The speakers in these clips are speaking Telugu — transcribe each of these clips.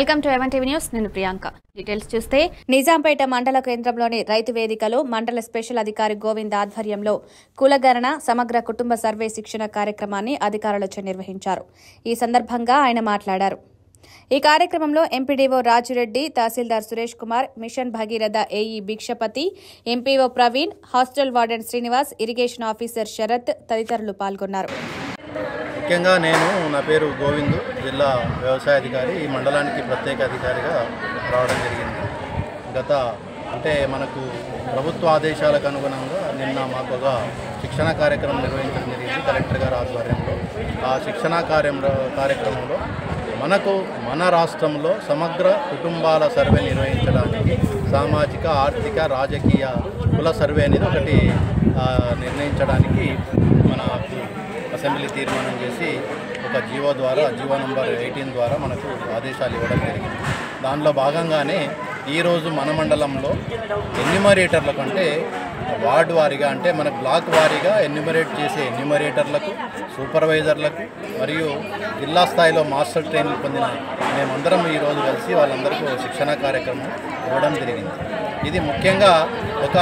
welcome to A one TV news నేను ప్రియాంక డీటెయిల్స్ చూస్తే నిజాంపేట మండల కేంద్రంలోని రైతు వేదికలో మండల స్పెషల్ అధికారి గోవింద్ ఆధ్వర్యంలో కులగణన సమగ్ర కుటుంబ సర్వే శిక్షణ కార్యక్రమాన్ని అధికారులచే నిర్వహించారు ఈ సందర్భంగా ఆయన మాట్లాడారు ఈ కార్యక్రమంలో MPDO Rajureddy tahsildar Suresh Kumar mission Bhagiratha AE Bhikshapathi MPO Praveen hostel warden Srinivas irrigation officer Sarath తదితరులు పాల్గొన్నారు ముఖ్యంగా నేను నా పేరు గోవిందు జిల్లా వ్యవసాయ అధికారి ఈ మండలానికి ప్రత్యేక అధికారిగా రావడం జరిగింది గత అంటే మనకు ప్రభుత్వ ఆదేశాలకు అనుగుణంగా నిన్న మాకు ఒక శిక్షణ కార్యక్రమం నిర్వహించడం జరిగింది కలెక్టర్ గారి ఆధ్వర్యంలో ఆ శిక్షణ కార్యం కార్యక్రమంలో మనకు మన రాష్ట్రంలో సమగ్ర కుటుంబాల సర్వే నిర్వహించడానికి సామాజిక ఆర్థిక రాజకీయ కుల సర్వే అనేది ఒకటి ఆ, నిర్ణయించడానికి మన అసెంబ్లీ తీర్మానం చేసి ఒక జీవో ద్వారా జీవో నంబర్ ఎయిటీన్ ద్వారా మనకు ఆదేశాలు ఇవ్వడం జరిగింది దానిలో భాగంగానే ఈరోజు మన మండలంలో ఎన్యూమరేటర్ల కంటే వార్డు వారీగా అంటే మన బ్లాక్ వారీగా ఎన్యూమరేట్ చేసే ఎన్యూమరేటర్లకు సూపర్వైజర్లకు మరియు జిల్లా స్థాయిలో మాస్టర్ ట్రైనింగ్ పొందిన మేమందరం ఈరోజు కలిసి వాళ్ళందరికీ ఒక శిక్షణ కార్యక్రమం ఇవ్వడం జరిగింది ఇది ముఖ్యంగా ఒక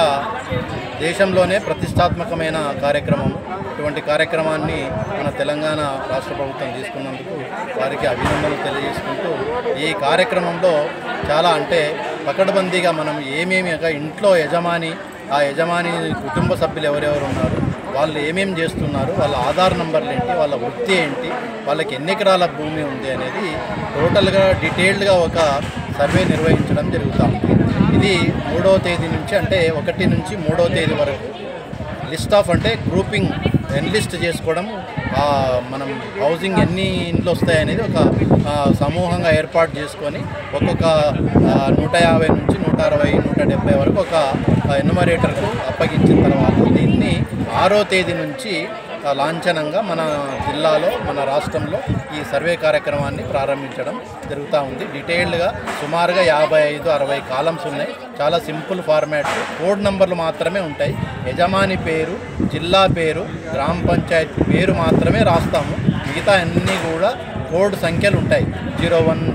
దేశంలోనే ప్రతిష్టాత్మకమైన కార్యక్రమం ఇటువంటి కార్యక్రమాన్ని మన తెలంగాణ రాష్ట్ర ప్రభుత్వం తీసుకున్నందుకు వారికి అభినందనలు తెలియజేసుకుంటూ ఈ కార్యక్రమంలో చాలా అంటే పకడ్బందీగా మనం ఏమేమి ఒక ఇంట్లో యజమాని ఆ యజమాని కుటుంబ సభ్యులు ఎవరెవరు ఉన్నారు వాళ్ళు ఏమేమి చేస్తున్నారు వాళ్ళ ఆధార్ నంబర్లు ఏంటి వాళ్ళ వృత్తి ఏంటి వాళ్ళకి ఎన్ని ఎకరాల భూమి ఉంది అనేది టోటల్గా డీటెయిల్డ్గా ఒక సర్వే నిర్వహించడం జరుగుతూ ఉంది ఇది మూడవ తేదీ నుంచి అంటే ఒకటి నుంచి మూడవ తేదీ వరకు లిస్ట్ ఆఫ్ అంటే గ్రూపింగ్ ఎన్లిస్ట్ చేసుకోవడం ఆ, మనం హౌసింగ్ ఎన్ని ఇండ్లు వస్తాయనేది ఒక ఆ, సమూహంగా ఏర్పాటు చేసుకొని ఒక్కొక్క ఆ, నూట యాభై నుంచి నూట అరవై నూట డెబ్బై వరకు ఒక ఎన్యుమరేటర్కు అప్పగించిన తర్వాత దీన్ని ఆరో తేదీ నుంచి ఆ, లాంఛనంగా మన జిల్లాలో మన రాష్ట్రంలో ఈ సర్వే కార్యక్రమాన్ని ప్రారంభించడం జరుగుతూ ఉంది డీటెయిల్డ్గా సుమారుగా యాభై ఐదు అరవై కాలమ్స్ ఉన్నాయి చాలా సింపుల్ ఫార్మాట్ కోడ్ నంబర్లు మాత్రమే ఉంటాయి యజమాని పేరు జిల్లా పేరు గ్రామ పంచాయతీ పేరు మాత్రమే రాస్తాము మిగతా అన్నీ కూడా కోడ్ సంఖ్యలు ఉంటాయి జీరో వన్